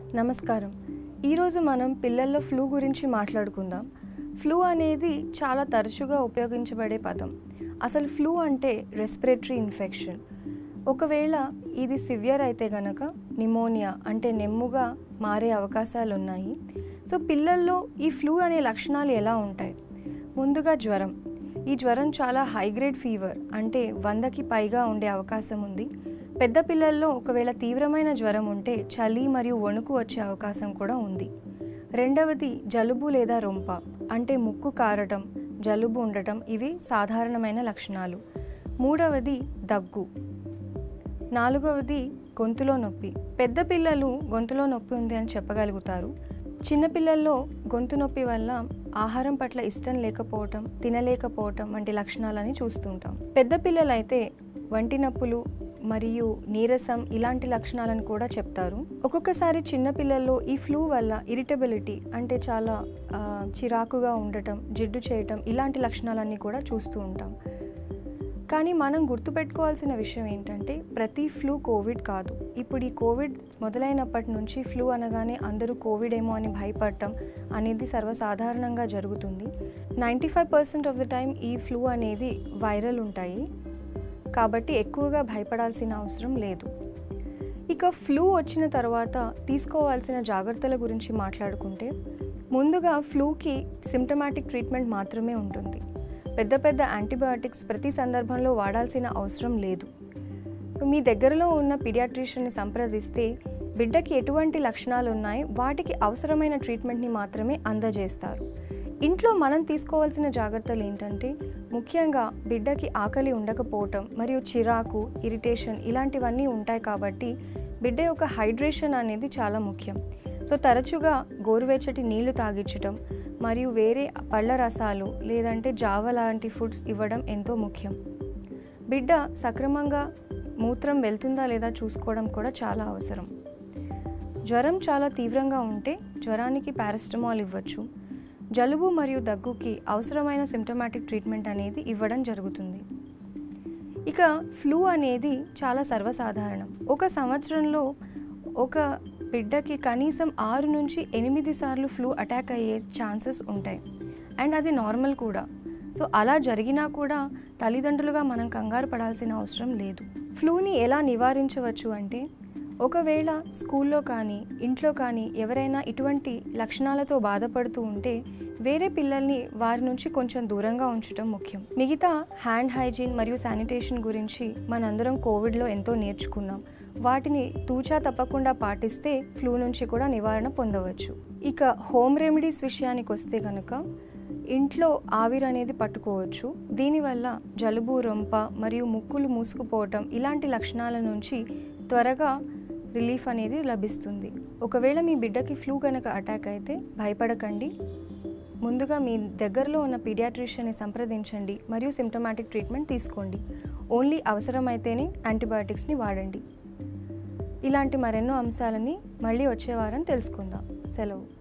నమస్కారం ఈరోజు మనం పిల్లల్లో ఫ్లూ గురించి మాట్లాడుకుందాం ఫ్లూ అనేది చాలా తరచుగా ఉపయోగించబడే పదం అసలు ఫ్లూ అంటే రెస్పిరేటరీ ఇన్ఫెక్షన్ ఒకవేళ ఇది సివియర్ అయితే గనక నిమోనియా అంటే నెమ్ముగా మారే అవకాశాలు ఉన్నాయి సో పిల్లల్లో ఈ ఫ్లూ అనే లక్షణాలు ఎలా ఉంటాయి ముందుగా జ్వరం ఈ జ్వరం చాలా హై గ్రేడ్ ఫీవర్ అంటే వందకి పైగా ఉండే అవకాశం ఉంది పెద్ద పిల్లల్లో ఒకవేళ తీవ్రమైన జ్వరం ఉంటే చలి మరియు వణుకు వచ్చే అవకాశం కూడా ఉంది రెండవది జలుబు లేదా రొంప అంటే ముక్కు కారటం జలుబు ఉండటం ఇవి సాధారణమైన లక్షణాలు మూడవది దగ్గు నాలుగవది గొంతులో నొప్పి పెద్ద పిల్లలు గొంతులో నొప్పి ఉంది అని చెప్పగలుగుతారు చిన్నపిల్లల్లో గొంతు నొప్పి వల్ల ఆహారం పట్ల ఇష్టం లేకపోవటం తినలేకపోవటం వంటి లక్షణాలని చూస్తుంటాం పెద్ద పిల్లలైతే వంటి నొప్పులు మరియు నీరసం ఇలాంటి లక్షణాలను కూడా చెప్తారు ఒక్కొక్కసారి చిన్నపిల్లల్లో ఈ ఫ్లూ వల్ల ఇరిటబిలిటీ అంటే చాలా ఆ, చిరాకుగా ఉండటం జిడ్డు చేయటం ఇలాంటి లక్షణాలన్నీ కూడా చూస్తూ ఉంటాం కానీ మనం గుర్తుపెట్టుకోవాల్సిన విషయం ఏంటంటే ప్రతి ఫ్లూ కోవిడ్ కాదు ఇప్పుడు ఈ కోవిడ్ మొదలైనప్పటి నుంచి ఫ్లూ అనగానే అందరూ కోవిడ్ ఏమో అని భయపడటం అనేది సర్వసాధారణంగా జరుగుతుంది ninety five percent of the time ఈ ఫ్లూ అనేది వైరల్ ఉంటాయి కాబట్టి ఎక్కువగా భయపడాల్సిన అవసరం లేదు ఇక ఫ్లూ వచ్చిన తర్వాత తీసుకోవాల్సిన జాగ్రత్తల గురించి మాట్లాడుకుంటే ముందుగా ఫ్లూకి సిమ్టమాటిక్ ట్రీట్మెంట్ మాత్రమే ఉంటుంది పెద్ద పెద్ద యాంటీబయాటిక్స్ ప్రతి సందర్భంలో వాడాల్సిన అవసరం లేదు సో మీ దగ్గరలో ఉన్న పీడియాట్రిషియన్ని సంప్రదిస్తే బిడ్డకి ఎటువంటి లక్షణాలు ఉన్నాయి వాటికి అవసరమైన ట్రీట్మెంట్ని మాత్రమే అందజేస్తారు ఇంట్లో మనం తీసుకోవాల్సిన జాగ్రత్తలు ఏంటంటే ముఖ్యంగా బిడ్డకి ఆకలి ఉండకపోవటం మరియు చిరాకు ఇరిటేషన్ ఇలాంటివన్నీ ఉంటాయి కాబట్టి బిడ్డ యొక్క హైడ్రేషన్ అనేది చాలా ముఖ్యం సో తరచుగా గోరువెచ్చటి నీళ్లు తాగించటం మరియు వేరే పళ్ళ రసాలు లేదంటే జావ లాంటి ఫుడ్స్ ఇవ్వడం ఎంతో ముఖ్యం బిడ్డ సక్రమంగా మూత్రం వెళ్తుందా లేదా చూసుకోవడం కూడా చాలా అవసరం జ్వరం చాలా తీవ్రంగా ఉంటే జ్వరానికి పారాసిటమాల్ ఇవ్వచ్చు జలుబు మరియు దగ్గుకి అవసరమైన సిమ్టమాటిక్ ట్రీట్మెంట్ అనేది ఇవ్వడం జరుగుతుంది ఇక ఫ్లూ అనేది చాలా సర్వసాధారణం ఒక సంవత్సరంలో ఒక బిడ్డకి కనీసం ఆరు నుంచి ఎనిమిది సార్లు ఫ్లూ అటాక్ అయ్యే ఛాన్సెస్ ఉంటాయి అండ్ అది నార్మల్ కూడా సో అలా జరిగినా కూడా తల్లిదండ్రులుగా మనం కంగారు పడాల్సిన అవసరం లేదు ఫ్లూని ఎలా నివారించవచ్చు అంటే ఒకవేళ స్కూల్లో కానీ ఇంట్లో కానీ ఎవరైనా ఇటువంటి లక్షణాలతో బాధపడుతూ ఉంటే వేరే పిల్లల్ని వారి నుంచి కొంచెం దూరంగా ఉంచడం ముఖ్యం మిగతా హ్యాండ్ హైజీన్ మరియు శానిటేషన్ గురించి మనందరం కోవిడ్లో ఎంతో నేర్చుకున్నాం వాటిని తూచా తప్పకుండా పాటిస్తే ఫ్లూ నుంచి కూడా నివారణ పొందవచ్చు ఇక హోమ్ రెమెడీస్ విషయానికి వస్తే కనుక ఇంట్లో ఆవిరి అనేది పట్టుకోవచ్చు దీనివల్ల జలుబు రొంప మరియు ముక్కులు మూసుకుపోవటం ఇలాంటి లక్షణాల నుంచి త్వరగా రిలీఫ్ అనేది లభిస్తుంది ఒకవేళ మీ బిడ్డకి ఫ్లూ కనుక అటాక్ అయితే భయపడకండి ముందుగా మీ దగ్గరలో ఉన్న పీడియాట్రిషియన్ని సంప్రదించండి మరియు సిమ్టమాటిక్ ట్రీట్మెంట్ తీసుకోండి ఓన్లీ అవసరమైతేనే యాంటీబయాటిక్స్ని వాడండి ఇలాంటి మరెన్నో అంశాలని మళ్ళీ వచ్చే వారం తెలుసుకుందాం సెలవు